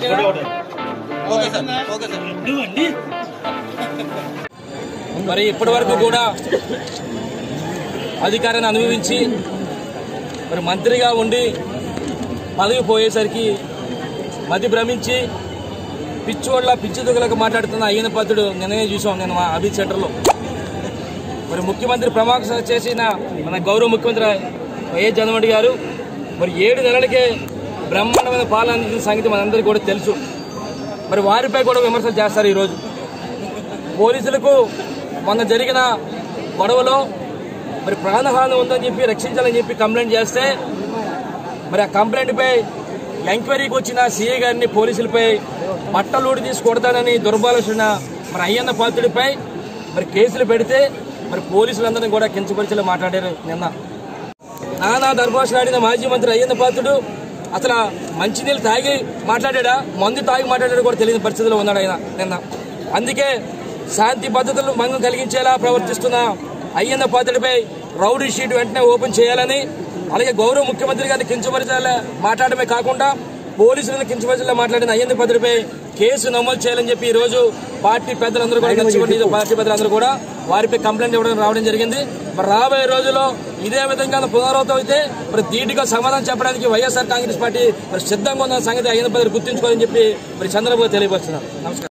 మరి ఇప్పటి వరకు కూడా అధికారాన్ని అనుభవించి మరి మంత్రిగా ఉండి పదవి పోయేసరికి మతి భ్రమించి పిచ్చోళ్ళ పిచ్చి దుగలకు మాట్లాడుతున్న అయ్యన పద్ధుడు నిన్ననే చూసాం నేను మా అభిత్ సెంటర్లో మరి ముఖ్యమంత్రి ప్రమాణ చేసిన మన గౌరవ ముఖ్యమంత్రి వైఎస్ జగన్మోహన్ గారు మరి ఏడు నెలలకే బ్రహ్మాండమైన పాలన అందించిన సంగతి మనందరికీ కూడా తెలుసు మరి వారిపై కూడా విమర్శలు చేస్తారు ఈరోజు పోలీసులకు మొన్న జరిగిన గొడవలో మరి ప్రాణహాని ఉందని చెప్పి రక్షించాలని చెప్పి కంప్లైంట్ చేస్తే మరి ఆ కంప్లైంట్పై ఎంక్వైరీకి వచ్చిన సీఏ గారిని పోలీసులపై పట్టలూడి తీసి కొడతానని దుర్బాలసిన మరి అయ్యన్న పాత్రుడిపై మరి కేసులు పెడితే మరి పోలీసులందరినీ కూడా కించపరిచేలా మాట్లాడారు నిన్న నానా దర్భాషలాడిన మాజీ మంత్రి అయ్యన్న పాత్రుడు అసలు మంచినీళ్ళు తాగి మాట్లాడా మందు తాగి మాట్లాడాడు కూడా తెలియని పరిస్థితిలో ఉన్నాడు ఆయన నిన్న అందుకే శాంతి భద్రతలు భంగం కలిగించేలా ప్రవర్తిస్తున్న అయ్యన్న పాత్రుడిపై రౌడీ షీట్ వెంటనే ఓపెన్ చేయాలని అలాగే గౌరవ ముఖ్యమంత్రి గారిని కించపరిచేలా మాట్లాడమే కాకుండా పోలీసులను కించపరిచేలా మాట్లాడిన అయ్యన్న పాత్రుడిపై కేసు నమోదు చేయాలని చెప్పి ఈ రోజు పార్టీ పెద్దలందరూ కూడా నచ్చబడి పార్టీ పెద్దలందరూ కూడా వారిపై కంప్లైంట్ ఇవ్వడం రావడం జరిగింది మరి రాబోయే రోజుల్లో ఇదే విధంగా పునరావృతం అయితే మరి ధీటుగా సమాధానం చెప్పడానికి వైఎస్ఆర్ కాంగ్రెస్ పార్టీ మరి సిద్ధంగా ఉన్న సంగతి అయిన పద్ధతి గుర్తుంచుకోవాలని చెప్పి మరి చంద్రబాబు తెలియపరుస్తున్నారు నమస్కారం